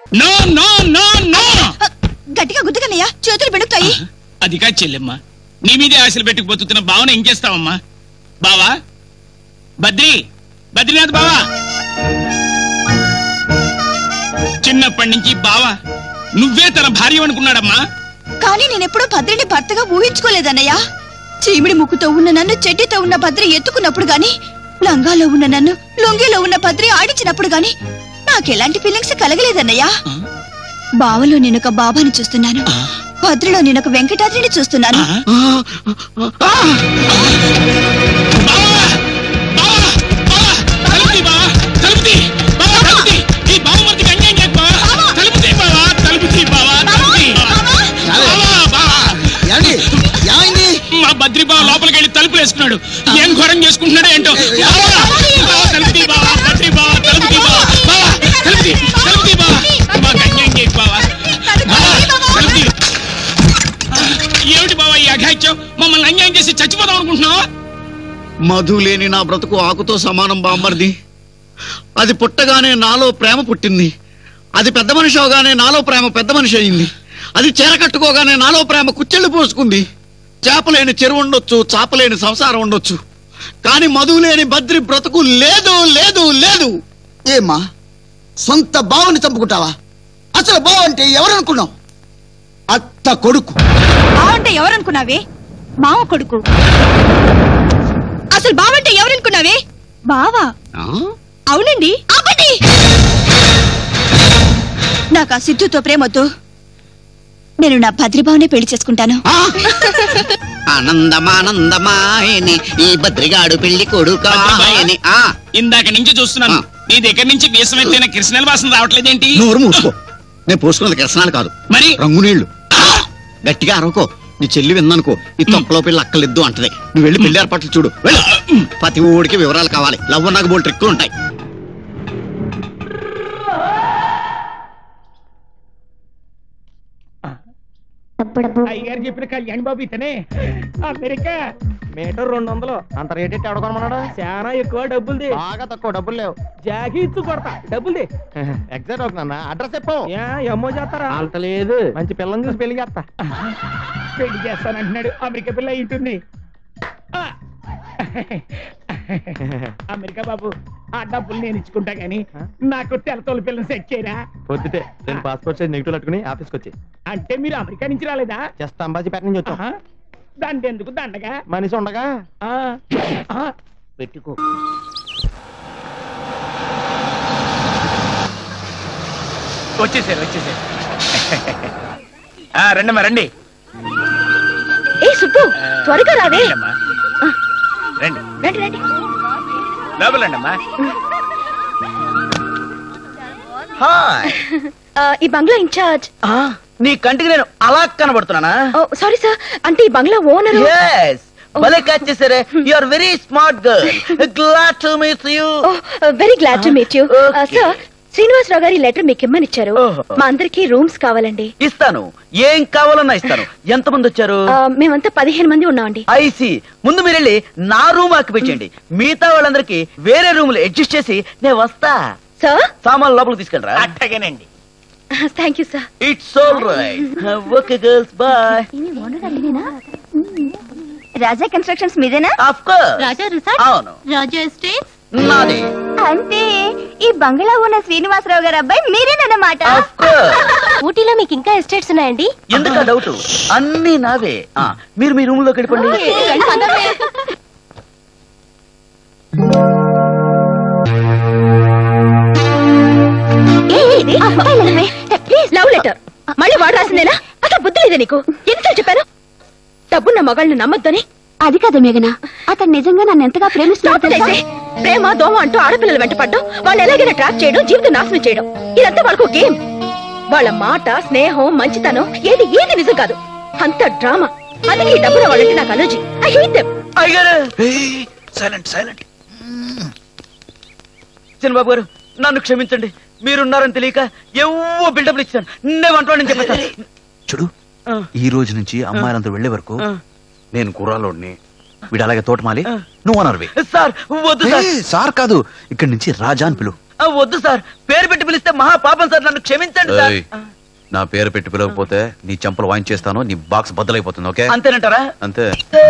No no no no గట్టిగా గుద్దుకన్నయ్యా చేతులు పెడుతాయి అది కాదు చెల్లెమ్మ నీ మీదే ఆశలు పెట్టుకు బతుకుతున్న బావన ఏం చేస్తావమ్మా బావా బద్రి బద్రీనాథ్ బావా చిన్నప్పటి నుంచి బావా నువ్వే తన భార్య అనుకున్నాడమ్మా కానీ నేనెప్పుడూ భద్రిని భర్తగా ఊహించుకోలేదన్నయ్యా చీమిడి ముక్కుతో ఉన్న నన్ను చెట్టితో ఉన్న భద్రి ఎత్తుకున్నప్పుడు గాని లంగాలో ఉన్న నన్ను లొంగిలో ఉన్న భద్రి ఆడించినప్పుడు గాని నాకెలాంటి ఫీలింగ్స్ కలగలేదన్నయ్యా బావలో నేనొక బాబాని చూస్తున్నాను భద్రలో నేనొక వెంకటాద్రిని చూస్తున్నాను బావా! బావా! బావా! తలుపు తీ బావా! తలుపు తీ! బావా, తలుపు తీ! ఈ బావమరిదికి అన్యాయం చేయకు బావా! తలుపు తీ బావా! తలుపు తీ బావా! తలుపు తీ బావా! బావా, బావా! ఏమండి ఏమైంది మా బద్రి బావ లోపలికి వెళ్ళి తలుపులు వేసుకున్నాడు ఏం ఘోరం చేసుకుంటున్నాడో ఏంటో బావా! బావా, తలుపు తీ బావా! బద్రి బావా, తలుపు తీ బావా! బావా, తలుపు తీ! తలుపు తీ బావా! మాకు అన్యాయం చేయకు బావా! బావా, తలుపు తీ! ఏమిటి బావా ఈ అఘాయిత్యం మమ్మల్ని అన్యాయం చేసి చచ్చిపోదాం అనుకుంటున్నావా మధు లేని నా బ్రతుకు ఆకుతో సమానం బామ్మర్ది అది పుట్టగానే నాలో ప్రేమ పుట్టింది అది పెద్ద మనిషి అవగానే నాలో ప్రేమ పెద్ద మనిషి అయింది అది చీర కట్టుకోగానే నాలో ప్రేమ కుచ్చెళ్ళు పోసుకుంది చేపలేని చెరువు ఉండొచ్చు చాపలేని సంసారం ఉండొచ్చు కానీ మధు లేని బద్రి బ్రతుకు లేదు లేదు లేదు ఏమ్మా సొంత బావని చంపుకుంటావా అసలు బావ అంటే ఎవరనుకున్నావు అత్త కొడుకు బావంటే ఎవరనుకున్నావే మావ కొడుకు అసలు బావంటే ఎవరనుకున్నావే బావా ఆ? అవునండి అబ్బటి నాకు ఆ సిద్ధుతో ప్రేమొద్దు నేను నా భద్రిబావనే పెళ్లి చేసుకుంటాను ఆ? ఆనందమానందమాయని ఈ బద్రిగాడు పెళ్లి కొడుకాయని ఆ ఇందాక నుంచి చూస్తున్నాను ఆ. నీ దగ్గర నుంచి వీసం ఎత్తైన కృష్ణల వాసన రావట్లేదేంటి నోరు మూసుకో నేను పోసుకున్నది కిరసనాలు కాదు మరి రంగు నీళ్లు గట్టిగా అరవకో నీ చెల్లి విందనుకో ఈ తొక్కలో పిల్ల అక్కలిద్దు అంటది నువ్వు వెళ్ళి పెళ్లి ఏర్పాట్లు చూడు వెళ్ళు ప్రతి ఊడికి వివరాలు కావాలి లవ్ నాకు బోల్ ట్రిక్కులు ఉంటాయి అయ్యారు చెప్పిన కళ్యాణ్ బాబు ఇతనే అమెరికా మీటర్ రెండు వందలు అంత రేట్ ఎట్టి ఎవడకొనమన్నాడు చాలా ఎక్కువ డబ్బులుది బాగా తక్కువ డబ్బులు లేవు జాగి ఇచ్చు కొడతా డబ్బులుది ఎగ్జాక్ట్ అవుతున్నా అడ్రస్ చెప్పు ఏ అమ్మో చేస్తారా అంత లేదు మంచి పిల్లని చూసి పెళ్లి చేస్తా పెళ్లి చేస్తానంటున్నాడు అమెరికా పిల్ల ఇంటుంది ఆ. అమెరికా బాబు ఆ డబ్బులు నేను ఇచ్చుకుంటా గానీ నాకు తెల్లతోలు పిల్లని సెట్ చేయరా పొద్దుటే నేను పాస్పోర్ట్ సైజ్ నెగిటివ్ పెట్టుకుని ఆఫీస్కి వచ్చి అంటే మీరు అమెరికా నుంచి రాలేదా జస్ట్ అంబాజీపేట నుంచి వచ్చాం ఆహా. దండ ఎందుకు దండగా మనిషి ఉండగా ఆ. ఆ. పెట్టుకో వచ్చేసారు వచ్చేసారు ఆ, రండమ్మా రండి ఏ సుబ్బు త్వరగా రావే రండమ్మా. రండి రండి రండి లోపల రండమ్మా హాయ్ ఆ, ఈ బంగ్లా ఇన్ఛార్జ్ నీ కంటికి నేను అలా కనబడుతున్నానా సారీ సార్ అంటే ఈ బంగ్లా ఓనరు ఎస్ భలే క్యాచ్ చేసారే you are very smart girl glad to meet you very glad to meet you Okay. Sir Srinivasarao గారి లెటర్ మీకు ఇమ్మనిచ్చారు ఓహో. మా అందరికి రూమ్స్ కావాలండి ఇస్తాను ఏం కావాలన్నా ఇస్తాను ఎంత మంది వచ్చారు ఆ, మేమంతా పదిహేను మంది ఉన్నామండి ఐసి ముందు మీరు వెళ్ళి నా రూమ్ ఆక్యుపై చేయండి మిగతా వాళ్ళందరికీ వేరే రూములు అడ్జస్ట్ చేసి నేను వస్తా సార్ సామాన్లు లోపలికి తీసుకెళ్ళరా అట్టగేనండి thank you sir it's all right okay girls bye Raja constructions మీదేనా ఆఫ్ కోర్స్ రాజా రిసార్ట్ అవును రాజా ఎస్టేట్స్ నాది అంటే ఈ బంగ్లా ఉన్న శ్రీనివాసరావు గారు అబ్బాయి మీరేనన్నమాట ఆఫ్ కోర్స్ ఊటీలో మీకు ఇంకా ఎస్టేట్స్ ఉన్నాయండి ఎందుకు డౌట్ అన్ని నావే ఆ, మీరు మీ రూమ్ లోకి వెళ్ళిపోండి ప్లీజ్ లవ్ లెటర్ మళ్ళీ వాడు రాసిందేనా అసలు బుద్ధి లేదా నీకు ఎన్నిసార్లు చెప్పాను డబ్బున్న మగాళ్ళని నమ్మొద్దని అది కదా మేఘన అతను నిజంగా నన్ను ఎంతగా ప్రేమిస్తున్నాడు ప్రేమ దోమ అంటూ ఆడపిల్లలు వెంటపడ్డం వాళ్ళు ఎలాగైనా ట్రాక్ చేయడం జీవితం నాశనం చేయడం ఇదంతా వాళ్ళకు గేమ్ వాళ్ళ మాట స్నేహం మంచితనం ఏది ఏది నిజం కాదు అంత డ్రామా అందుకే ఈ డబ్బున వాళ్ళంటే నాకు అలర్జీ ఐ హేట్ దెమ్ అయ్యారు సైలెంట్ సైలెంట్ చిన్నబాబు గారు నన్ను క్షమించండి మీరున్నారని తెలియక ఏవో బిల్డప్లు ఇచ్చాను నేను వంటవాడిని చెప్పేస్తాను చూడు ఈ రోజు నుంచి అమ్మాయిలందరూ వెళ్లే వరకు ఆ. నేను కుర్రాలోడిని వీడు అలాగే తోటమాలి ఆ. నువ్వు అనర్వి సార్ వద్దు సార్ సార్ కాదు ఇక్కడి నుంచి రాజా అని పిలు ఆ, వద్దు సార్ పేరు పెట్టి పిలిస్తే మహా పాపం సార్ నన్ను క్షమించండి సార్ ఏయ్, నా పేరు పెట్టి పిలవకపోతే నీ చెంపలు వాయించేస్తాను నీ బాక్స్ బద్దలైపోతుంది ఓకే అంతేనంటారా అంతే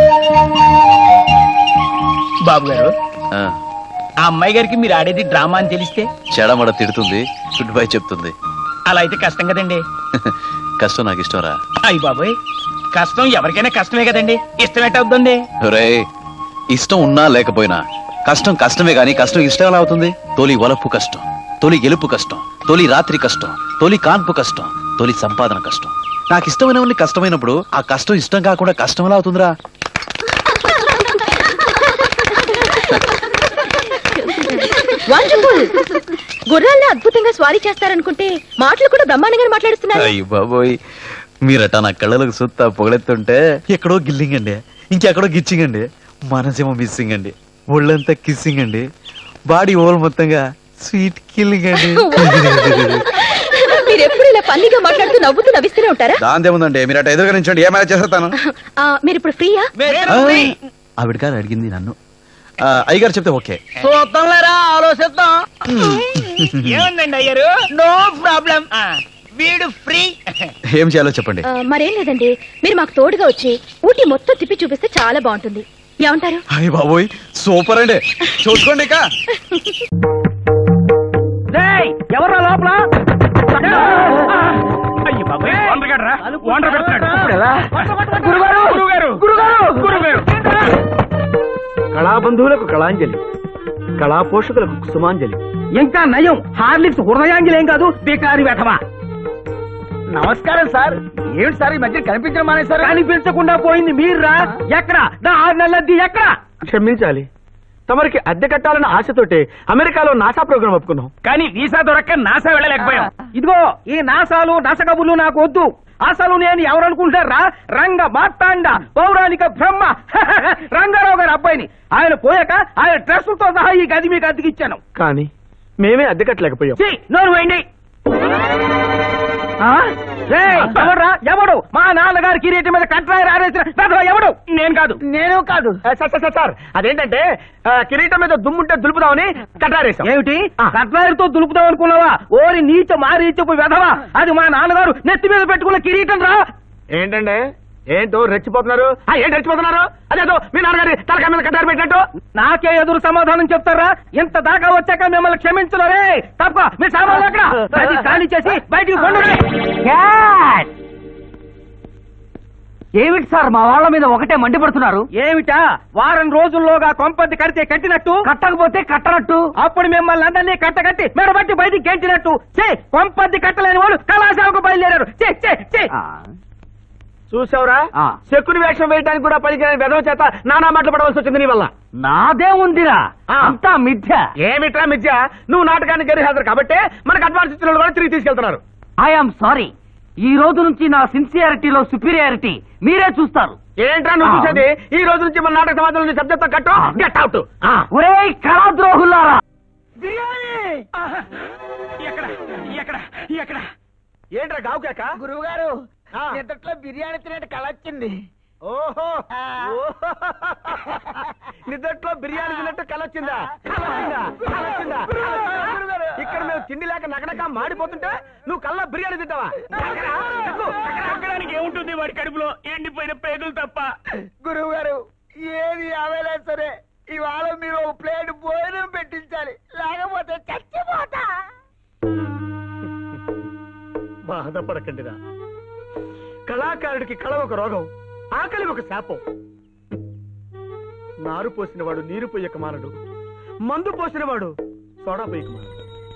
బాబు గారు ఆ, ఆ అమ్మాయి గారికి మీరు ఆడేది డ్రామా అని తెలిస్తే చెడమడ తిడుతుంది గుడ్ బై చెప్తుంది అలా అయితే కష్టం కదండి కష్టం నాకు ఇష్టం రా అయ్యి బాబోయ్ కష్టం ఎవరికైనా కష్టమే కదండి ఇష్టం ఎట్టవుతుంది రే ఇష్టం ఉన్నా లేకపోయినా కష్టం కష్టమే గాని కష్టం ఇష్టం ఎలా అవుతుంది తొలి వలపు కష్టం తొలి గెలుపు కష్టం తొలి రాత్రి కష్టం తొలి కాన్పు కష్టం తొలి సంపాదన కష్టం నాకు ఇష్టమైన కష్టమైనప్పుడు ఆ కష్టం ఇష్టం కాకుండా కష్టం ఎలా అవుతుందిరా వండర్ఫుల్ గుర్రాల్లో అద్భుతంగా స్వారీ చేస్తారనుకుంటే మాటలు కూడా బ్రహ్మాండంగా మాట్లాడుతున్నారు అయ్యి బాబోయ్ మీరట నా కళ్ళలకు సుత్తా పొగలెత్తుంటే ఎక్కడో గిల్లింగ్ అండి ఇంకెక్కడో గిచ్చింగ్ అండి మనసేమో మిస్సింగ్ అండి ఒళ్ళంతా కిస్సింగ్ అండి బాడీ ఓల్ మొత్తంగా స్వీట్ కిల్లింగ్ అండి మీరు ఎప్పుడు ఇలా ఫన్నీగా మాట్లాడుతూ నవ్వుతూ నవ్విస్తూనే ఉంటారా దాందేముందండి మీరు అట ఎదురుగా నుంచండి ఏమైనా చేసేస్తాను ఆ, మీరు ఇప్పుడు ఫ్రీయా ఆవిడ గారు అడిగింది నన్ను ఆ, అయ్యగారు చెప్తే ఓకే చూద్దాంలేరా ఆలోచిద్దాం ఏముందండి అయ్యారు నో ప్రాబ్లం వీడు ఫ్రీ ఏం చేయాలో చెప్పండి ఆ, మరేం లేదండి మీరు మాకు తోడుగా వచ్చి ఊటీ మొత్తం తిప్పి చూపిస్తే చాలా బాగుంటుంది ఏమంటారు అయ్య బాబోయ్ సూపర్ అండి చూసుకోండి ఇక ఎవరు లోపల అయ్యి బాబాయ్ ఓనర్ గారు రా ఓనర్ పెడుతున్నాడు గురుగారు గురుగారు గురుగారు గురుగారు కళాబంధువులకు కళాంజలి కళా పోషకులకు కుసుమాంజలి ఇంకా నయం హార్లిక్స్ హృదయాంగిలేం కాదు బేకారి వెధవా నమస్కారం సార్ ఏమిటి సార్ ఈ మధ్య కనిపించడం మానేశారు కనిపించకుండా పోయింది మీర్రా ఎక్కడ నా ఆరు నెలలది ఎక్కడ క్షమించాలి తమరికి అద్దె కట్టాలన్న ఆశతోటే అమెరికాలో నాసా ప్రోగ్రాం ఒప్పుకున్నాం కానీ వీసా దొరక్క నాసా వెళ్ళలేకపోయాం ఇదిగో ఈ నాసాలు నసకబులు నాకు వద్దు అసలు నేను ఎవరనుకుంటారా రంగ మార్తాండ పౌరాణిక బ్రహ్మ రంగారావు గారి అబ్బాయిని ఆయన పోయాక ఆయన డ్రెస్సులతో సహా ఈ గది మీకు అద్దెకిచ్చాను కానీ మేమే అద్దె కట్టలేకపోయాం ఛీ, నోరు వేయండి ఆ? రేయ్, ఎవర్రా ఎవడు మా నాన్నగారి కిరీటి మీద కట్రాయి ఆరేసిన పెద్దవా ఎవడు నేను కాదు నేను కాదు సార్ సార్, సార్, సార్ అదేంటంటే ఆ, కిరీటం మీద దుమ్ముంటే దులుపుదామని కట్టారేశాం ఏమిటి కట్రాయితో దులుపుదాం అనుకున్నావా ఓరి నీచ మారీచపు వెధవా అది మా నాన్నగారు నెత్తి మీద పెట్టుకున్న కిరీటం రా ఏంటంటే ఏంటో రెచ్చిపోతున్నారు ఆ, ఏంటి రెచ్చిపోతున్నారు అదేదో మీ నాన్నగారి తలకాయ మీద కట్టారు పెట్టినట్టు నాకే ఎదురు సమాధానం చెప్తారా ఇంత దాకా వచ్చాక మిమ్మల్ని క్షమించలరే తప్ప మీ సామాన్లు అక్కడ అది ఖాళీ చేసి బయటికి పండుగ ఏమిటి సార్ మా వాళ్ళ మీద ఒకటే మండిపడుతున్నారు ఏమిటా వారం రోజుల్లోగా కొంపది కడితే కట్టినట్టు కట్టకపోతే కట్టనట్టు అప్పుడు మిమ్మల్ని అందరినీ కట్టకట్టి మెడబట్టి బయటికి గెంటినట్టు చే కొంపది కట్టలేని వాళ్ళు కళాశాలకు బయలుదేరారు చే చే చే చూసావురా ఆ. శకుని వేషం వేయడానికి కూడా పలికిన వెధవ చేత నానా మాటలు పడవలసి వచ్చింది నీ వల్ల నాదే ఉందిరా ఆ. అంతా మిథ్య ఏమిట్రా మిథ్య నువ్వు నాటకానికి గరి హాజరు కాబట్టి మనకు అడ్వాన్స్ ఇచ్చిన వాళ్ళు కూడా తిరిగి తీసుకెళ్తున్నారు ఐఎమ్ సారీ ఈ రోజు నుంచి నా సిన్సియారిటీలో సుపీరియారిటీ మీరే చూస్తారు ఏంట్రా నువ్వు ఆ. చూసేది ఈ రోజు నుంచి మన నాటక సమాజంలో సబ్జెక్ట్ కట్టు ఆ. గెట్ అవుట్ ఒరే కళాద్రోహులారా ఎక్కడ ఎక్కడ ఎక్కడ ఏంట్రా గావు కేక గురువు గారు ఆ. నిద్దట్లో బిర్యానీ తినేట్టు కళ వచ్చింది ఓహో ఓహో. నిద్దట్లో బిర్యానీ తిన్నట్టు కలొచ్చిందా కలొచ్చిందా కలొచ్చిందా ఇక్కడ మేము తిండి లేక నగనక మాడిపోతుంటే నువ్వు కల్లా బిర్యానీ తింటావా ఎక్కడా? చెప్పు. ఎక్కడానికి ఏముంటుంది వాడి కడుపులో ఎండిపోయిన పేగులు తప్ప గురువు గారు ఏది అవైనా సరే ఇవాళ మీరు ఒక ప్లేట్ భోజనం పెట్టించాలి లేకపోతే చచ్చిపోతా బాధపడకండిరా కళాకారుడికి కళ ఒక రోగం ఆకలి ఒక శాపం నారు పోసినవాడు నీరు పోయక మానడు మందు పోసినవాడు సోడా పోయక మానడు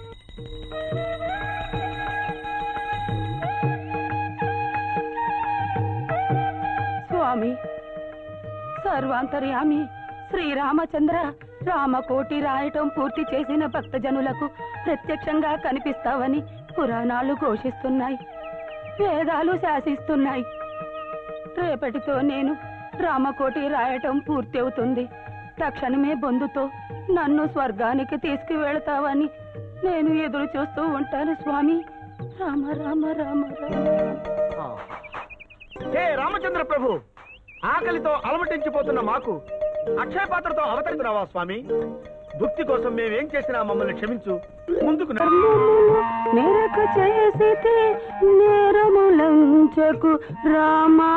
స్వామి సర్వాంతర్యామి శ్రీరామచంద్ర రామకోటి రాయటం పూర్తి చేసిన భక్తజనులకు ప్రత్యక్షంగా కనిపిస్తావని పురాణాలు ఘోషిస్తున్నాయి వేదాలు శాసిస్తున్నాయి రేపటితో నేను రామకోటి రాయటం పూర్తి అవుతుంది తక్షణమే బొందుతో నన్ను స్వర్గానికి తీసుకువెళతావని నేను ఎదురు చూస్తూ ఉంటాను స్వామి రామ రామ రామ రామ హే రామచంద్ర ప్రభు ఆకలితో అలమటించిపోతున్న మాకు అక్షయ పాత్రతో అవతరిస్తున్నావా స్వామి భక్తి కోసం మేమేం చేసినా మమ్మల్ని క్షమించు ముందుకు నడు. మెరక చేసితే నేరములంచకు రామా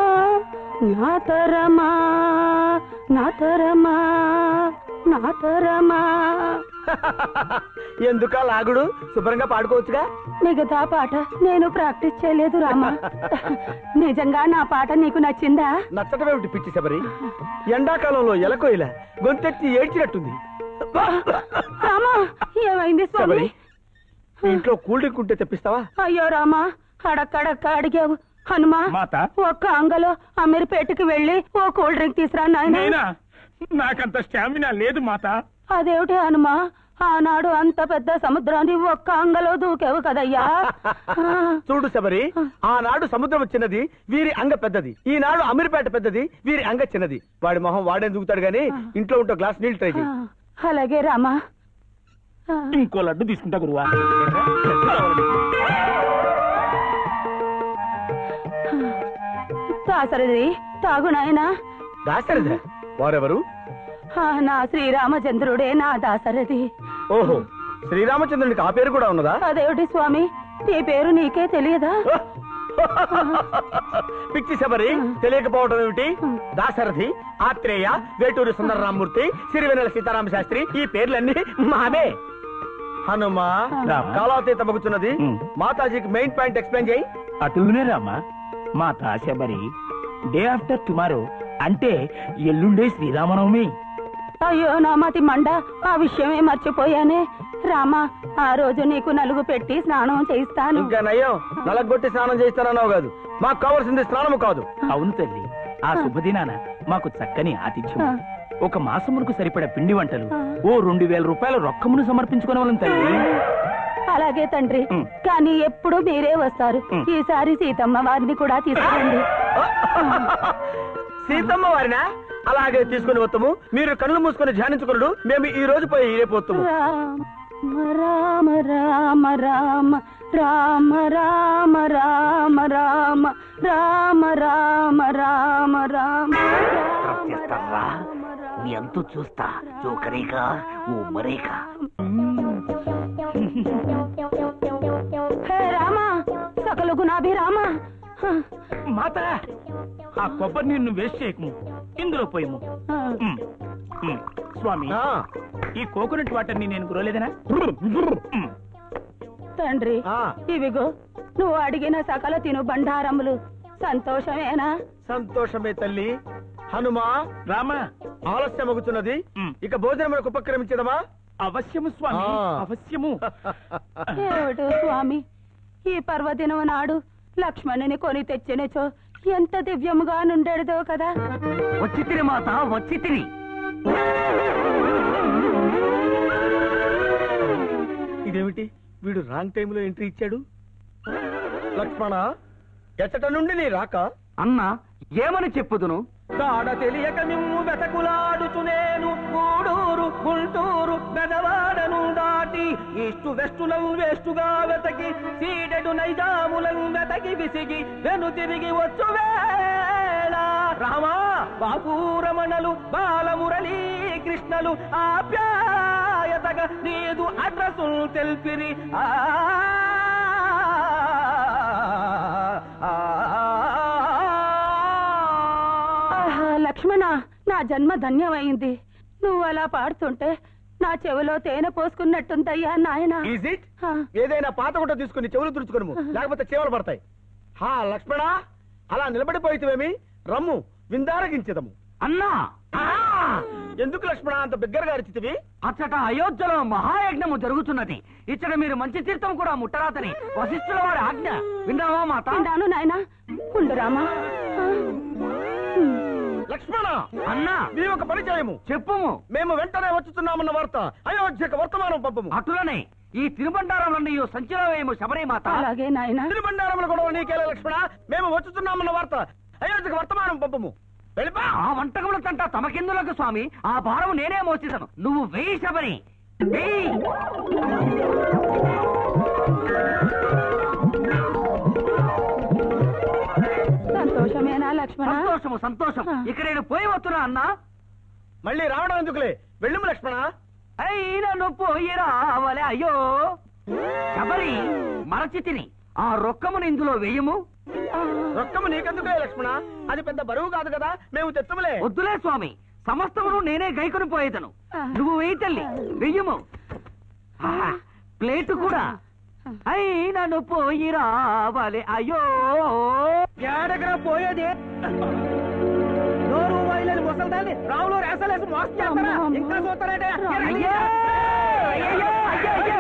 నాతరమా నాతరమా నాతరమా ఎందుకా లాగుడు శుభ్రంగా పాడుకోవచ్చుగా మిగతా పాట నేను ప్రాక్టీస్ చేయలేదు రామా నిజంగా నా పాట నీకు నచ్చిందా నచ్చటమేమిటి పిచ్చి శబరి ఎండాకాలంలో ఎలకోయిల గొంతెత్తి ఏడ్చినట్టుంది రామా ఏమైంది శబరి స్వామి మీ ఇంట్లో కూల్ డ్రింక్ ఉంటే తెప్పిస్తావా అయ్యో రామా అడక్కడక్క అడిగావు హనుమా మాత ఒక్క అంగలో అమీర్పేటకి వెళ్ళి ఓ కూల్ డ్రింక్ తీసురా నాయన నేనా నాకంత స్టామినా లేదు మాత అదేమిటి హనుమా ఆనాడు అంత పెద్ద సముద్రాన్ని ఒక్క అంగలో దూకావు కదయ్యా ఆ, చూడు శబరి ఆనాడు సముద్రం చిన్నది వీరి అంగ పెద్దది ఈనాడు అమీర్పేట పెద్దది వీరి అంగ చిన్నది వాడి మొహం వాడే దూకుతాడు గాని ఇంట్లో ఉంటే గ్లాస్ నీళ్ళు ట్రై ఆ, చేయి అలాగే రామా ఆ, ఇంకో లడ్డు తీసుకుంటా గురువా దాసరిది తాగు నాయనా దాసరిదా వారెవరు ఆ, నా శ్రీరామచంద్రుడే నా దాసరథి ఓహో శ్రీరామచంద్రునికి ఆ పేరు కూడా ఉన్నదా అదేమిటి స్వామి నీ పేరు నీకే తెలియదా పిచ్చి శబరి తెలియకపోవడం ఏమిటి దాశరథి ఆత్రేయ వేటూరి సుందరరామూర్తి సిరివెనెల సీతారామ శాస్త్రి ఈ పేర్లన్నీ మావే హనుమా రామ. కాలాతీత మగుచున్నది ఉమ్. మాతాజీకి మెయిన్ పాయింట్ ఎక్స్ప్లెయిన్ చేయి అటునే రామా మా తాశబరి డే ఆఫ్టర్ టుమారో అంటే ఎల్లుండే శ్రీరామనవమి అయ్యో నా మతి మండ ఆ విషయమే మర్చిపోయానే రామా ఆ రోజు నీకు నలుగు పెట్టి స్నానం చేయిస్తాను ఇంకా నయ్యం నలగొట్టి స్నానం చేస్తానన్నావు కాదు మాకు కావాల్సింది స్నానము కాదు అవును తల్లి ఆ శుభదినాన మాకు చక్కని ఆతిథ్యం ఆ. ఒక మాసమునకు సరిపడ పిండి వంటలు ఆ. ఓ రెండు వేల రూపాయల రొక్కమును సమర్పించుకునే వాళ్ళం తల్లి అలాగే తండ్రి ఉమ్. కానీ ఎప్పుడు మీరే వస్తారు ఉమ్. ఈసారి సీతమ్మ వారిని కూడా తీసుకురండి సీతమ్మ వారినా అలాగే తీసుకుని వస్తాము మీరు కళ్ళు మూసుకొని ధ్యానించుకున్నాడు మేము ఈ రోజు పోయి రేపు వస్తాము రామ రామ రామ రామ రామ రామ రామ రామ రామ రామ రామ రామ చేస్తారా నీ అంతు చూస్తా జోకరేగా ఓ మరేగా హే రామ సకల గుణాభి రామ మాత ఆ కొబ్బరి నీరు వేస్ట్ చేయకము ఇందులో పోయము ఉమ్, ఉమ్. స్వామి ఆ, ఈ కోకోనట్ వాటర్ ని నేను గురలేదనా ఉమ్. తండ్రి ఆ. ఇవిగో నువ్వు అడిగిన సకల తిను బండారములు సంతోషమేనా సంతోషమే తల్లి హనుమా రామా ఆలస్యం అగుతున్నది ఉమ్. ఇక భోజనములకు ఉపక్రమించదమా అవశ్యము స్వామి ఆ. అవశ్యము ఏమిటో స్వామి ఈ పర్వదినం నాడు లక్ష్మణుని కొని తెచ్చినచో ఎంత దివ్యముగా నుండెడదో కదా వచ్చి తిని మాత వచ్చి తిని ఇదేమిటి వీడు రాంగ్ టైంలో ఎంట్రీ ఇచ్చాడు లక్ష్మణ ఎచ్చట నుండి నీ రాక అన్న ఏమని చెప్పుదును కాడ తెలియక మిమ్ము వెతకులాడుచునేను గూడూరు గుంటూరు బెదవాడను దాటి ఈస్టు వెస్టులను వేస్టుగా వెతకి సీడెడు నైజాములను వెతకి విసిగి వెను తిరిగి వచ్చు వేళ రామా బాబూరమణలు బాలమురళీ కృష్ణలు ఆప్యాయతగా నీదు అడ్రసులు తెల్పిరి ఆ ఆహా, లక్ష్మణ నా జన్మ ధన్యమైంది నువ్వు అలా పాడుతుంటే నా చెవిలో తేనె పోసుకున్నట్టుందయ్యా నాయన ఈజ్ ఇట్ ఏదైనా పాత గుట్ట తీసుకుని చెవులు తుడుచుకును లేకపోతే చీమలు పడతాయి హా లక్ష్మణ అలా నిలబడిపోయితేమి రమ్ము విందారగించదము అన్నా ఎందుకు లక్ష్మణ అంత బిగ్గరగా అరిచితివి అచ్చట అయోధ్యలో మహాయజ్ఞము జరుగుతున్నది ఇచ్చట మీరు మంచి తీర్థం కూడా ముట్టరాతని వశిష్ఠుల వారి ఆజ్ఞ విన్నావా మాత విన్నాను నాయన ఉండు రామా ఆ. లక్ష్మణ అన్నా నీ ఒక పరిచయము చెప్పుము మేము వెంటనే వచ్చుతున్నామన్న వార్త అయోధ్యకు వర్తమానం పంపము అటులనే ఈ తిరుబండారంలో సంచిలో వేయము శబరి మాత అలాగే నాయన తిరుబండారముల గొడవ నీకేలా లక్ష్మణ మేము వచ్చుతున్నామన్న వార్త అయోధ్యకు వర్తమానం పంపము వెళ్ళిపా ఆ వంటకముల తంట తమకెందులకు స్వామి ఆ భారం నేనే మోసేదను నువ్వు వెయ్యి శబరి వెయ్యి సంతోషమేనా లక్ష్మణ సంతోషము సంతోషం ఇక నేను పోయి వస్తున్నా అన్నా మళ్ళీ రావడం ఎందుకులే వెళ్ళిము లక్ష్మణ అయినా నువ్వు పోయి రావాలి అయ్యో శబరి మరచి తిని ఆ రొక్కమును ఇందులో వేయము రొక్కము నీకెందుకే లక్ష్మణ అది పెద్ద బరువు కాదు కదా మేము తెత్తములే వద్దులే స్వామి సమస్తమును నేనే గైకొని పోయేదను నువ్వు వేయి తల్లి వెయ్యము ఆహా, ప్లేటు కూడా అయినా నువ్వు పోయి రావాలి అయ్యో ఏడగర పోయేది నోరు వైలేని ముసల్దాన్ని రావులో రేసలేసి మోసం చేస్తారా ఇంకా చూస్తారంటే అయ్యో, అయ్యయ్యో, అయ్యయ్యో.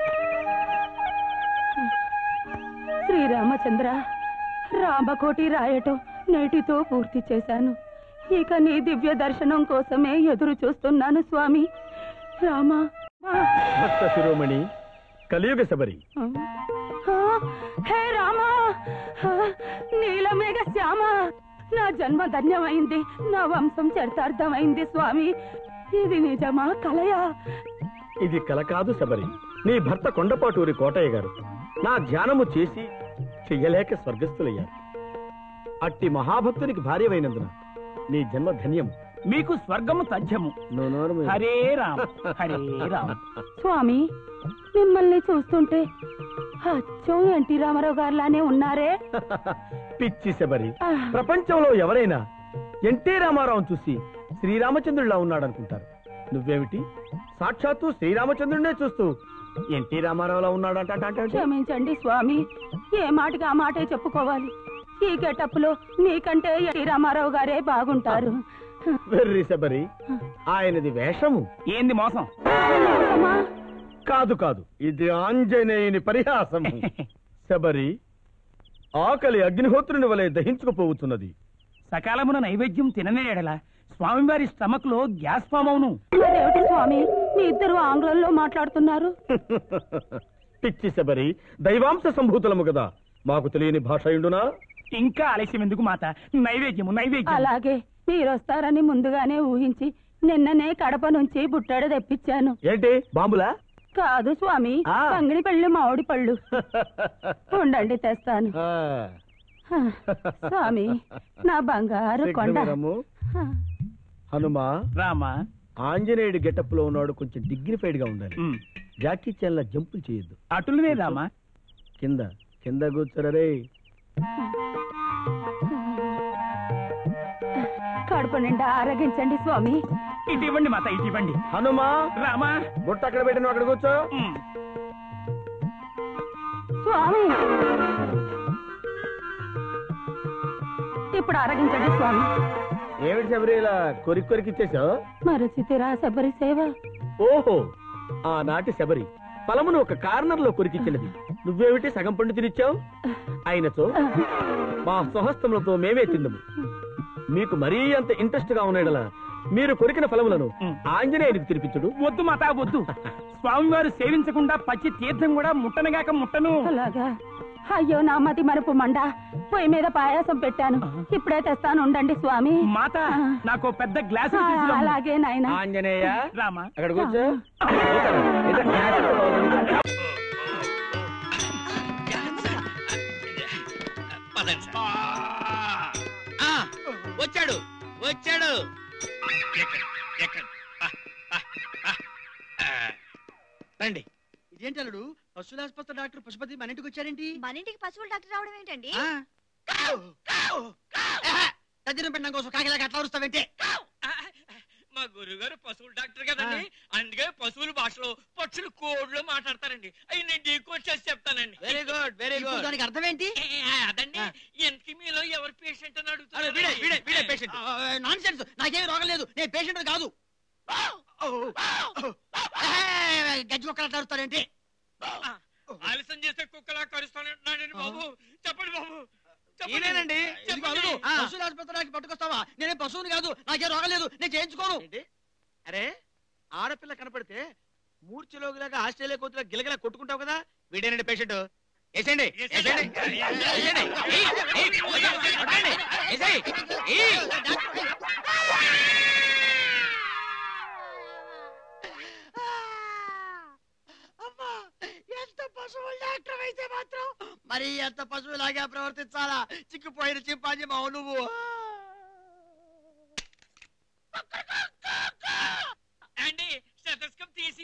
శ్రీరామచంద్ర రామకోటి రాయటం నేటితో పూర్తి చేశాను ఇక నీ దివ్య దర్శనం కోసమే ఎదురు చూస్తున్నాను స్వామి రామా భక్త శిరోమణి కలియుగ శబరి ఆ, హే రామా ఆ, నీలమేఘ శ్యామ నా జన్మ ధన్యమైంది నా వంశం చరితార్థమైంది స్వామి ఇది నిజమా కలయా ఇది కల కాదు శబరి నీ భర్త కొండపాటూరి కోటయ్య గారు నా ధ్యానము చేసి చెయ్యలేక స్వర్గస్థులయ్యారు అట్టి మహాభక్తునికి భార్యవైనందున నీ జన్మ ధన్యము మీకు స్వర్గము తథ్యము నువ్వు నోరు మూయి. హరే రామ్ హరే రామ్ స్వామి మిమ్మల్ని చూస్తుంటే అచ్చం ఎన్టీ రామారావు గారిలానే ఉన్నారే పిచ్చి శబరి ఆ. ప్రపంచంలో ఎవరైనా ఎన్టీ రామారావును చూసి శ్రీరామచంద్రుడిలా ఉన్నాడనుకుంటారు నువ్వేమిటి సాక్షాత్తు శ్రీరామచంద్రుడినే చూస్తూ ఎన్టీ రామారావులా ఉన్నాడంట అంటే క్షమించండి స్వామి ఏ మాటకి ఆ మాటే చెప్పుకోవాలి ఈ గెటప్ లో మీకంటే ఎన్టీ రామారావు గారే బాగుంటారు వెర్రి శబరి ఆయనది వేషము ఏంది మోసం మోసమా? కాదు కాదు ఇది ఆంజనేయుని పరిహాసము శబరి ఆకలి అగ్నిహోత్రుని వలె దహించుకుపోతున్నది సకాలమున నైవేద్యం తిననే ఎడల స్వామివారి స్టమక్ లో గ్యాస్ ఫామ్ అవును అదేమిటి స్వామి మీ ఇద్దరు ఆంగ్లంలో మాట్లాడుతున్నారు పిచ్చి శబరి దైవాంశ సంభూతులము కదా మాకు తెలియని భాష ఇండునా ఇంకా ఆలస్యం ఎందుకు మాత నైవేద్యము నైవేద్యం అలాగే మీరొస్తారని ముందుగానే ఊహించి నిన్ననే కడప నుంచి బుట్టాడ తెప్పించాను ఏంటి బాంబులా కాదు స్వామి ఆ. పంగిడి పళ్ళు మామిడి పళ్ళు ఉండండి తెస్తాను ఆ, హ, స్వామి నా బంగారు కొండ శీఘ్రమేరమ్ము. హ. హనుమా రామా ఆంజనేయుడి గెటప్ లో ఉన్నాడు కొంచెం డిగ్నిఫైడ్ గా ఉండాలి ఉమ్. జాకీ చాన్ లా జంపులు చేయొద్దు అటులనే రామా కింద కింద కూర్చోరే కడుపు నిండా ఆరగించండి స్వామి ఇటు ఇవ్వండి మాత ఇటు ఇవ్వండి హనుమా రామా బుట్ట అక్కడ పెట్టిన అక్కడ కూర్చో ఉమ్. స్వామి ఇప్పుడు ఆరగించండి స్వామి ఏమిటి శబరి ఇలా కొరికి కొరికి ఇచ్చేసావు మరచితిరా శబరి సేవ ఓహో ఆనాటి శబరి ఫలమును ఒక కార్నర్ లో కొరికిచ్చినది నువ్వేమిటి సగం పండు తినిచ్చావు అయినచో మా స్వహస్తములతో మేమే తిందము మీకు మరీ అంత ఇంట్రెస్ట్ గా ఉన్నాడలా మీరు కొరికిన ఫలములను ఆంజనేయునికి తినిపించుడు వద్దు మాత వద్దు స్వామివారు సేవించకుండా పచ్చి తీర్థం కూడా ముట్టనగాక ముట్టను అలాగా అయ్యో నా మతి మరుపు మండ పొయ్యి మీద పాయాసం పెట్టాను ఇప్పుడే తెస్తాను ఉండండి స్వామి మాత నాకు ఓ పెద్ద గ్లాసు ఆ, తీసుకురమ్ము. అలాగే నాయన ఆంజనేయ రామా అక్కడ కూర్చో ఆ, వచ్చాడు వచ్చాడు రండి ఇదేంటి అల్లుడు పశువుల ఆసుపత్రి డాక్టర్ పశుపతి మన ఇంటికి వచ్చారేంటి మన ఇంటికి పశువుల డాక్టర్ రావడం ఏంటండి ఆ? తద్దినం పెట్టడం కోసం కాకిలాగా అట్లా అరుస్తావేంటి మా గురుగారు పశువుల డాక్టర్ కదండి అందుకే పశువుల భాషలో పక్షులు కోడ్లో మాట్లాడతారండి అవి నేను డీకోడ్ చేసి చెప్తానండి వెరీ గుడ్ వెరీ గుడ్ దానికి అర్థం ఏంటి ఏ, అదండి ఎంతకి మీలో ఎవరు పేషెంట్ అని అరే, వీడే వీడే వీడే అడుగుతారు పేషెంట్ నాన్ సెన్స్ నాకేం రోగం లేదు నేను పేషెంట్ కాదు గజ్జి కుక్కలు అట్లా అరుస్తారేంటి ఆలస్యం చేస్తే కుక్కలా కరుస్తానంటున్నాడండి బాబు చెప్పండి బాబు చెప్పండి. నేనేనండి ఇదిగో చెప్పండి. అల్లుడు, పశువుల ఆసుపత్రికి పట్టుకొస్తావా నేనే పశువుని కాదు నాకేం రోగం లేదు నేను చేయించుకోను అరే ఆడపిల్ల కనపడితే మూర్ఛలోగిలాగా ఆస్ట్రేలియా కోతులా గిలగిలా కొట్టుకుంటావు కదా వీడేనండి పేషెంట్ వేసేయండి వేసేయండి వేసేయండి ఏయ్, ఏయ్, కొట్టండి, వేసేయ్, ఏయ్. అమ్మా, ఎంత పశువుల డాక్టర్ అయితే మాత్రం మరి ఎంత పశువులాగా ప్రవర్తించాలా చిక్కిపోయిన చింపాంజీ మావు నువ్వు అండి స్టెథోస్కోప్ తీసి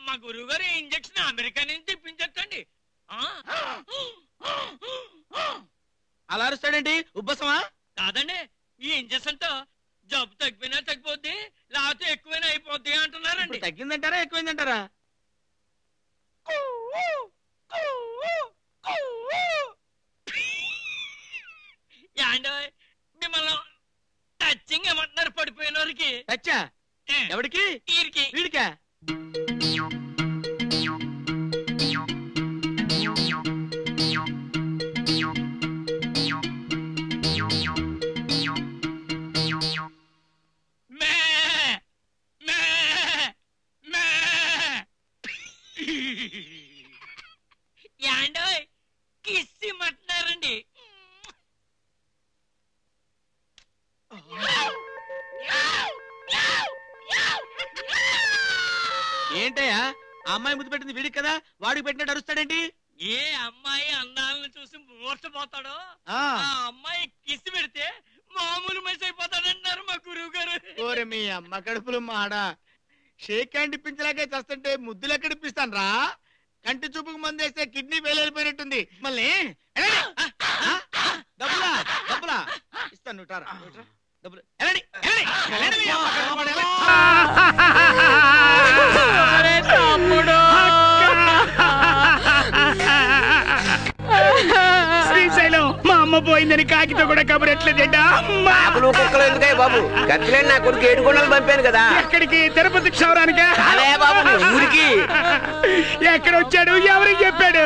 మా గురువు గారు ఇంజక్షన్ అమెరికా నుంచి తెప్పించండి అలా అరుస్తాడేంటి ఉబ్బసమా కాదండి ఈ ఇంజక్షన్ తో జబ్బు తగ్గిపోయినా తగ్గిపోద్ది లేకపోతే ఎక్కువైనా అయిపోద్ది అంటున్నారండి ఇప్పుడు తగ్గిందంటారా ఎక్కువైందంటారా యాండో మిమ్మల్ని టచింగ్ ఏమంటున్నారు పడిపోయిన వారికి చచ్చా ఎవడికి వీరికి వీడికా మే మే మే యాండో కిస్సిమంటున్నారండి ఏంటయ్యా ఆ అమ్మాయి ముద్దు పెట్టింది వీడికి కదా వాడికి పెట్టినట్టు అరుస్తాడేంటి ఏ అమ్మాయి అందాలను చూసి మూర్చపోతాడో ఆ. ఆ అమ్మాయి కిసి పెడితే మామూలు మనిషి అయిపోతాడంటున్నారు మా గురువు గారు ఓరే మీ అమ్మ కడుపులు మాడ షేక్ హ్యాండ్ ఇప్పించలేకే చస్తుంటే ముద్దులు ఎక్కడ ఇప్పిస్తాను రా కంటి చూపుకు మందేస్తే కిడ్నీ ఫెయిల్ అయిపోయినట్టుంది మళ్ళీ వెళ్ళండి. ఆ, ఆ, డబ్బులా డబ్బులా ఇస్తాను నువ్వు టారా, నువ్వు టారా. డబ్బులు వెళ్ళండి, వెళ్ళండి, వెళ్ళండి మీ అమ్మ కడుపు మాడ, శ్రీశైలం మా అమ్మ పోయిందని కాకితో కూడా కబురెట్లేదేటా ఆకులు కుక్కలు ఎందుకే బాబు కత్తిలేని నా కొడుకు ఏడుకొండలు పంపాను కదా ఎక్కడికి తిరుపతి క్షవరానికా అదే బాబు మీ ఊరికి ఎక్కడ వచ్చాడు ఎవరికి చెప్పాడు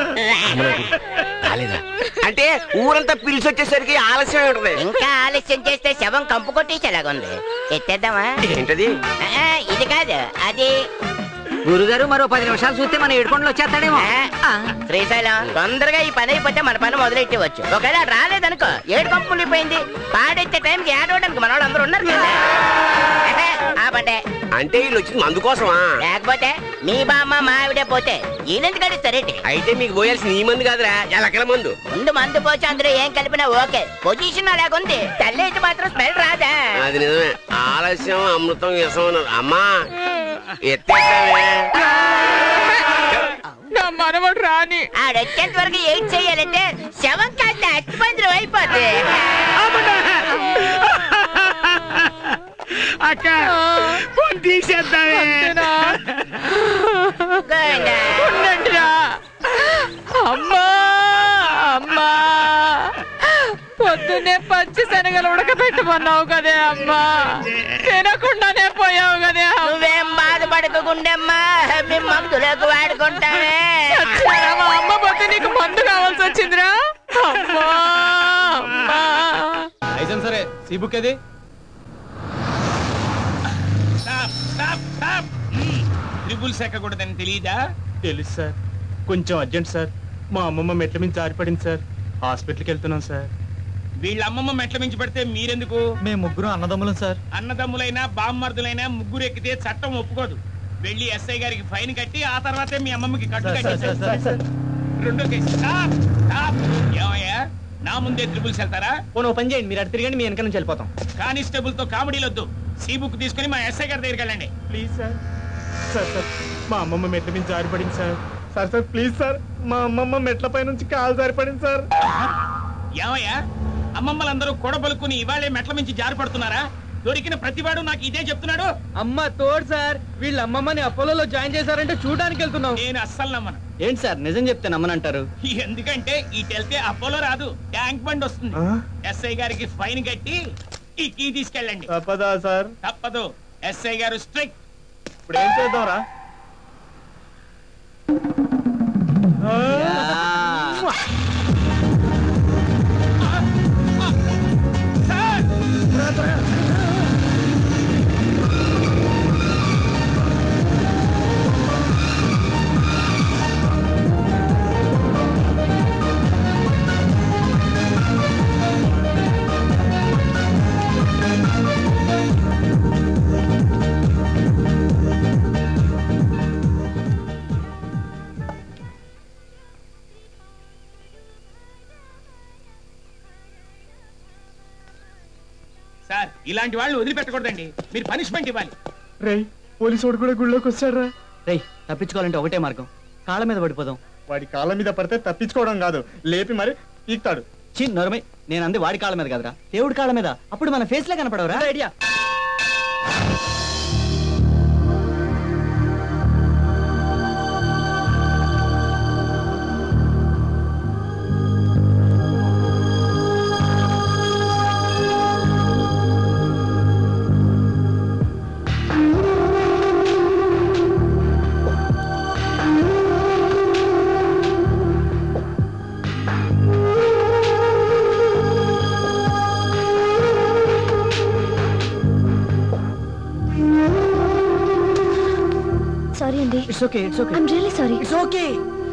అంటే ఊరంతా పిలిచి వచ్చేసరికి ఆలస్యం ఉంటది ఇంకా ఆలస్యం చేస్తే శవం కంపు కొట్టేసేలాగుంది ఎత్తేద్దామా ఏంటది ఆ, ఇది కాదు అది గురుగారు మరో పది నిమిషాలు చూస్తే మన ఏడుకొండలు వచ్చేస్తాడేమో ఆ, శ్రీశైలం తొందరగా ఈ పని అయిపోతే మన పని మొదలెట్టవచ్చు ఒకవేళ రాలేదనుకో ఏడు కంపు ఉండిపోయింది పాడెత్తే టైంకి ఏడవడానికి మన వాళ్ళు అందరూ ఉన్నారు కదా ఎహె, ఆ పట్టే అంటే వీళ్ళు వచ్చింది మందు కోసమా లేకపోతే మీ బామ్మ మా ఆవిడే పోతే ఈయనెందుకు గడుస్తారేంటి అయితే మీకు పోయాల్సిన ఈ మందు కాదురా ఎలకల మందు ముందు మందు పోసి అందులో ఏం కలిపినా ఓకే పొజిషన్ అలాగుంది తల్లి అయితే మాత్రం స్మెల్ రాదా అది నిజమే ఆలస్యం అమృతం విషం అన్నారు అమ్మా ఎత్తేస్తావే నా మనవడు రాని ఆడొచ్చేంత వరకు ఏం చెయ్యాలంటే శవం కాస్త అస్థిపంజరం అయిపోద్ది అక్క ఫోన్ తీసేద్దామే అమ్మా అమ్మా పొద్దున్నే పచ్చి శనగలు ఉడకబెట్టమన్నావు కదే అమ్మా తినకుండానే పోయావు కదే నువ్వేం బాధపడకుండమ్మా మేము మందులకు వాడుకుంటామే మా అమ్మ పొద్దు నీకు మందు కావాల్సి వచ్చిందిరా అమ్మా అమ్మా లైసెన్స్ సరే సీ బుక్ ఏది స్టాప్ స్టాప్ స్టాప్ ట్రిబుల్స్ ఎక్కకూడదని తెలియదా తెలుసు సార్ కొంచెం అర్జెంట్ సార్ మా అమ్మమ్మ మెట్ల మీద జారిపడింది సార్ హాస్పిటల్కి వెళ్తున్నాం సార్ వీళ్ళ అమ్మమ్మ మెట్ల మించి పడితే మీరెందుకు మేము ముగ్గురు అన్నదమ్ములం సార్ అన్నదమ్ములైనా బామ్మర్దులైనా ముగ్గురు ఎక్కితే చట్టం ఒప్పుకోదు వెళ్ళి ఎస్ఐ గారికి ఫైన్ కట్టి ఆ తర్వాతే మీ అమ్మమ్మకి కట్టు sir, sir, sir, sir, sir. కట్టి రెండో కేసు స్టాప్ స్టాప్ ఏమయ్యా నా ముందే ట్రిబుల్స్ వెళ్తారా పోనీ ఓ పని చేయండి మీరు అటు తిరగండి మీ వెనక నుంచి వెళ్ళిపోతాం కానిస్టేబుల్ తో కామెడీలు వద్దు సీ బుక్ తీసుకుని మా ఎస్ఐ గారి దగ్గరికి వెళ్ళండి ప్లీజ్ సార్ సార్ సార్ మా అమ్మమ్మ మెట్ల మీద జారిపడింది sir sir sir please sir మా అమ్మమ్మ మెట్లపై నుంచి కాలు జారిపడింది సార్ ఏమయ్యా అమ్మమ్మలందరూ కొడబలుకుని ఇవాళే మెట్ల మించి జారి పడుతున్నారా దొరికిన ప్రతివాడు నాకు ఇదే చెప్తున్నాడు అమ్మ తోడు సార్ వీళ్ళ అమ్మమ్మని అపోలోలో జాయిన్ చేశారంటే చూడడానికి వెళ్తున్నాం నేను అస్సలు నమ్మను ఏంటి సార్ నిజం చెప్తే నమ్మనంటారు ఎందుకంటే ఇటు వెళ్తే అపోలో రాదు ట్యాంక్ బండ్ వస్తుంది ఎస్ఐ గారికి ఫైన్ కట్టి ఈ కీ తీసుకెళ్ళండి తప్పదా సార్ తప్పదు ఎస్ఐ గారు స్ట్రిక్ట్ ఇప్పుడు ఏం చేద్దాం రా సార్ ఇలాంటి వాళ్ళు వదిలిపెట్టకూడదండి మీరు పనిష్మెంట్ ఇవ్వాలి రేయ్ పోలీసు వాడు కూడా గుళ్ళోకి వచ్చాడు రా రేయ్ తప్పించుకోవాలంటే ఒకటే మార్గం కాళ్ళ మీద పడిపోదాం వాడి కాళ్ళ మీద పడితే తప్పించుకోవడం కాదు లేపి మరి పీక్తాడు చి నరమై నేను అంది వాడి కాళ్ళ మీద కదరా దేవుడి కాళ్ళ మీద అప్పుడు మన ఫేస్ లే కనపడవరా ఐడియా సారీ అండి it's okay it's okay I'm really sorry it's okay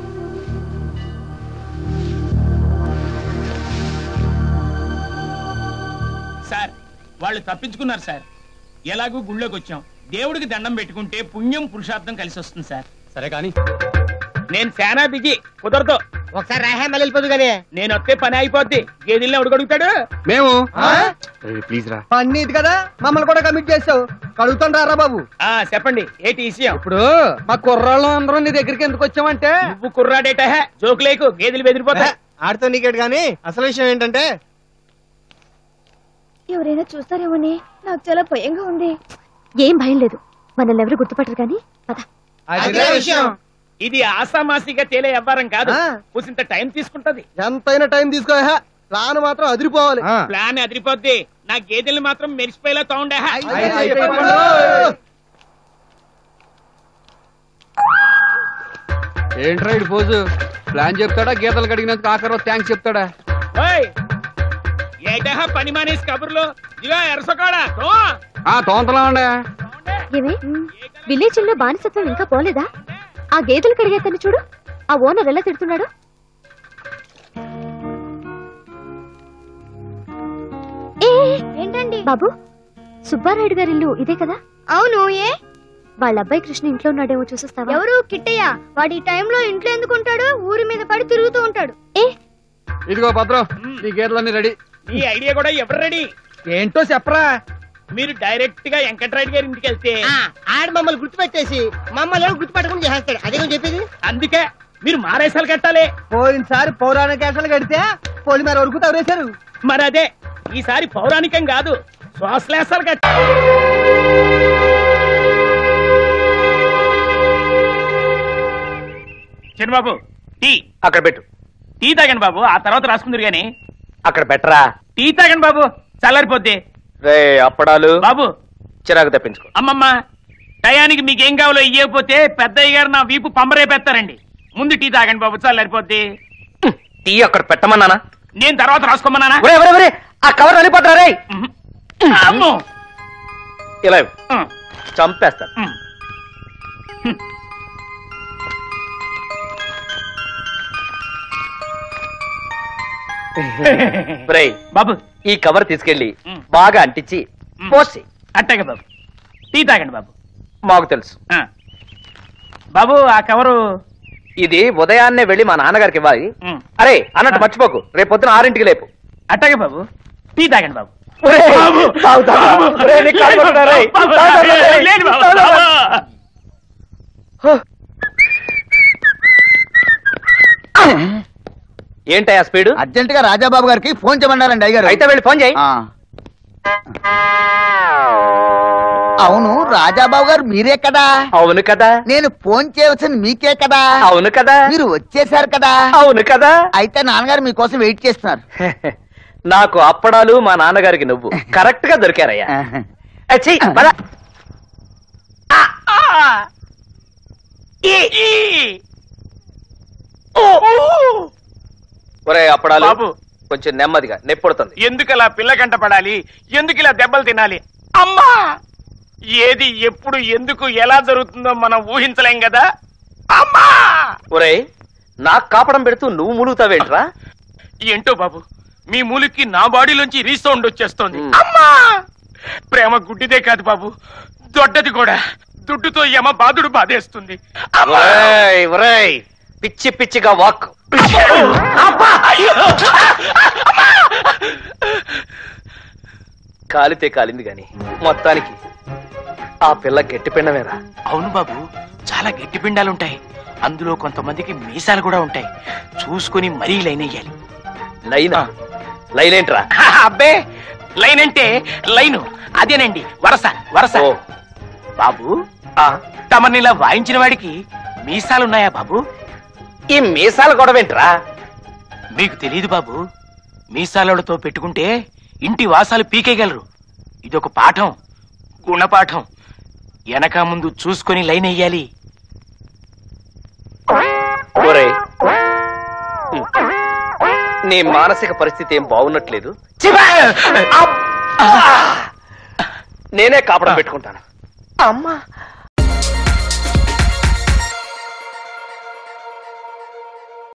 sir వాళ్ళు తప్పించుకున్నారు సార్ ఎలాగూ గుళ్ళోకి వచ్చాం దేవుడికి దండం పెట్టుకుంటే పుణ్యం పురుషార్థం కలిసి వస్తుంది సార్ సరే కానీ నేను శానా బిజీ కుదరదు ఒకసారి రాహే మళ్ళీ వెళ్ళిపోదు కదే నేను వస్తే పని అయిపోద్ది గేదెల్ని ఎవడు కడుగుతాడు మేము ప్లీజ్ రా పన్నీది కదా మమ్మల్ని కూడా కమిట్ చేసావు కడుగుతాను రారా బాబు ఆ చెప్పండి ఏంటి విషయం ఇప్పుడు మా కుర్రాళ్ళు అందరూ నీ దగ్గరికి ఎందుకు వచ్చామంటే నువ్వు కుర్రాడేట జోకు లేకు గేదెలు బెదిరిపోతాయి ఆడితో నీకేడు గానీ అసలు విషయం ఏంటంటే ఎవరైనా చూస్తారేమోని నాకు చాలా భయంగా ఉంది ఏం భయం లేదు మనల్ని ఎవరు గుర్తుపట్టరు కానీ పద అదే విషయం ఇది ఆసామాసిగా తేలే వ్యవహారం కాదు కూసింత టైం తీసుకుంటది ఎంతైనా టైం తీసుకో హే. ప్లాన్ మాత్రం అదిరిపోవాలి ప్లాన్ అదిరిపోద్ది నా గేదెల్ని మాత్రం మెరిసిపోయేలా తోండే ఏంట్రా ఇటు పోజు ప్లాన్ చెప్తాడా గీతలు కడిగినందుకు ఆఖరు థ్యాంక్స్ చెప్తాడా ఓయ్ ఏటహ పని మానేసి కబుర్లు ఇదిగో ఎరసకాడా తో ఆ తోంతలా ఉండే ఏమే విలేజ్ లో బానిసత్వం ఇంకా పోలేదా ఆ గేదెలు కడిగేతను చూడు ఆ ఓనర్ ఎలా తిడుతున్నాడు ఏంటండి బాబు సుబ్బారాయుడు గారి ఇల్లు ఇదే కదా అవును ఏ వాళ్ళ అబ్బాయి కృష్ణ ఇంట్లో ఉన్నాడేమో చూసేస్తావా ఎవరు కిట్టయ్య వాడి టైంలో ఇంట్లో ఎందుకు ఉంటాడు ఊరి మీద పడి తిరుగుతూ ఉంటాడు ఏ ఇదిగో భద్రం నీ గీతలన్నీ రెడీ ఈ ఐడియా కూడా ఎవరు రెడీ ఏంటో చెప్పరా మీరు డైరెక్ట్ గా వెంకట్రాయుడు గారి ఇంటికి వెళ్తే ఆడ మమ్మల్ని గుర్తుపెట్టేసి మమ్మల్ని ఎవరు గుర్తుపెట్టకుండా చేస్తాడు అదే చెప్పేది అందుకే మీరు మారేసాలు కట్టాలి పోయినసారి పౌరాణిక కేసాలు కడితే పోలి మరి వరకు తవరేశారు మరి అదే ఈసారి పౌరాణికం కాదు శ్వాసలేసాలు కట్టాలి చిన్నబాబు టీ అక్కడ పెట్టు టీ తాగండి బాబు ఆ తర్వాత రాసుకుందరు గాని అక్కడ పెట్టరా టీ తాగండి బాబు చల్లారిపోద్ది రే అప్పడాలు బాబు చిరాకు తెప్పించుకో అమ్మమ్మ టయానికి మీకేం కావాలో ఇయ్యకపోతే పెద్దయ్య గారు నా వీపు పంబరేపేస్తారండి ముందు టీ తాగండి బాబు చల్లారిపోద్ది టీ అక్కడ పెట్టమన్నానా నేను తర్వాత రాసుకోమన్నానా ఒరే, ఒరే, ఒరే, ఆ కవర్ వెళ్ళిపోతారా రే అమ్మో ఇలా ఇవ్వు. చంపేస్తాను ఒరేయ్, బాబు ఈ కవర్ తీసుకెళ్ళి బాగా అంటించి పోసి అట్టగే బాబు టీ తాగండి బాబు మాకు తెలుసు ఆ. బాబు ఆ కవరు ఇది ఉదయాన్నే వెళ్ళి మా నాన్నగారికి ఇవ్వాలి అరే అన్నట్టు మర్చిపోకు రేపు పొద్దున ఆరింటికి లేపు అట్టగే బాబు టీ తాగండి బాబు ఒరేయ్, బాబు, తాగు, తాగు. బాబు, ఒరేయ్, నీకు కాలు పట్టుకున్నా, రేయ్. బాబు, తాగు, తాగు, రేయ్. లేదు బాబు, తాగు, తాగు. బాబు. ఏంటయ్యా స్పీడ్ అర్జెంట్ గా రాజాబాబు గారికి ఫోన్ చేయమన్నారండి అయ్యారు అయితే వెళ్ళి ఫోన్ చేయి అవును రాజాబాబు గారు మీరే కదా అవును కదా నేను ఫోన్ చేయవలసింది మీకే కదా అవును కదా మీరు వచ్చేసారు కదా అవును కదా అయితే నాన్నగారు మీకోసం వెయిట్ చేస్తున్నారు నాకు అప్పడాలు మా నాన్నగారికి నువ్వు కరెక్ట్ గా దొరికారయ్యా అచ్చి, పద. ఒరే అప్పడాలు బాబు. కొంచెం నెమ్మదిగా నెప్పుడుతుంది ఎందుకు అలా పిల్ల కంట పడాలి ఎందుకు ఇలా దెబ్బలు తినాలి అమ్మా ఏది ఎప్పుడు ఎందుకు ఎలా జరుగుతుందో మనం ఊహించలేం కదా అమ్మా ఒరే నాకు కాపడం పెడుతూ నువ్వు ములుగుతావేంట్రా ఏంటో బాబు మీ మూలికి నా బాడీలోంచి రీసౌండ్ వచ్చేస్తోంది అమ్మా ప్రేమ గుడ్డిదే కాదు బాబు దొడ్డది కూడా దుడ్డుతో యమ బాధుడు బాధేస్తుంది అమ్మా! ఒరేయ్, ఒరేయ్, పిచ్చి పిచ్చిగా వాక్ కాలితే కాలింది గాని మొత్తానికి ఆ పిల్ల గట్టి పిండమేరా అవును బాబు చాలా గట్టి పిండాలు ఉంటాయి అందులో కొంతమందికి మీసాలు కూడా ఉంటాయి చూసుకుని మరీ లైన్ అయ్యాలి లైనా లైన్ ఏంట్రా అబ్బే లైన్ అంటే లైను అదేనండి వరస వరస బాబు తమని ఇలా వాయించిన వాడికి మీసాలున్నాయా బాబు ఈ మీసాల గొడవేంట్రా మీకు తెలియదు బాబు మీసాలతో పెట్టుకుంటే ఇంటి వాసాలు పీకేయగలరు ఇదొక పాఠం గుణపాఠం వెనక ముందు చూసుకొని లైన్ అయ్యాలి ఒరేయ్ నీ మానసిక పరిస్థితి ఏం బాగున్నట్లేదు నేనే కాపడం పెట్టుకుంటాను అమ్మా